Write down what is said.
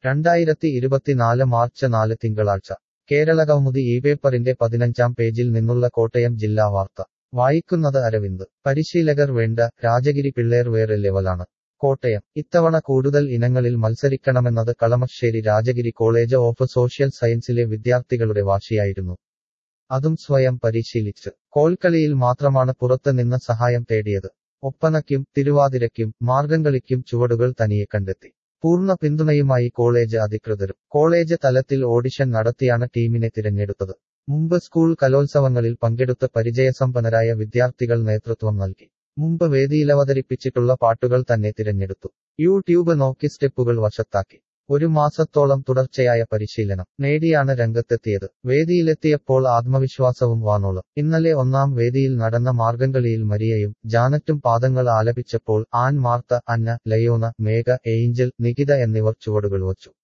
രണ്ടായിരത്തി ഇരുപത്തിനാല് മാർച്ച് നാല് തിങ്കളാഴ്ച കേരളകൗമുദി ഈ പേപ്പറിന്റെ പതിനഞ്ചാം പേജിൽ നിന്നുള്ള കോട്ടയം ജില്ലാ വാർത്ത വായിക്കുന്നത് അരവിന്ദ് പരിശീലകർ വേണ്ട രാജഗിരി പിള്ളേർ വേറെ ലെവലാണ് കോട്ടയം ഇത്തവണ കൂടുതൽ ഇനങ്ങളിൽ മത്സരിക്കണമെന്നത് Kalamassery Rajagiri college of social സയൻസിലെ വിദ്യാർത്ഥികളുടെ വാശിയായിരുന്നു അതും സ്വയം പരിശീലിച്ച് കോൽക്കളിയിൽ മാത്രമാണ് പുറത്ത് നിന്ന് സഹായം തേടിയത് ഒപ്പനയ്ക്കും തിരുവാതിരയ്ക്കും മാർഗംകളിക്കും ചുവടുകൾ തനിയെ കണ്ടെത്തി പൂർണ്ണ പിന്തുണയുമായി കോളേജ് അധികൃതരും കോളേജ് തലത്തിൽ ഓഡിഷൻ നടത്തിയാണ് ടീമിനെ തിരഞ്ഞെടുത്തത് മുമ്പ് സ്കൂൾ കലോത്സവങ്ങളിൽ പങ്കെടുത്ത് പരിചയസമ്പന്നരായ വിദ്യാർത്ഥികൾ നേതൃത്വം നൽകി മുമ്പ് വേദിയിലവതരിപ്പിച്ചിട്ടുള്ള പാട്ടുകൾ തന്നെ തിരഞ്ഞെടുത്തു യൂട്യൂബ് നോക്കി സ്റ്റെപ്പുകൾ വശത്താക്കി ഒരു മാസത്തോളം തുടർച്ചയായ പരിശീലനം നേടിയാണ് രംഗത്തെത്തിയത് വേദിയിലെത്തിയപ്പോൾ ആത്മവിശ്വാസവും വാനോളം ഇന്നലെ ഒന്നാം വേദിയിൽ നടന്ന മാർഗംകളിയിൽ മരിയയും ജാനറ്റും പാദങ്ങൾ ആലപിച്ചപ്പോൾ Ann Martha Anna Leona Megha Angel Nikita എന്നിവർ ചുവടുകൾ വച്ചു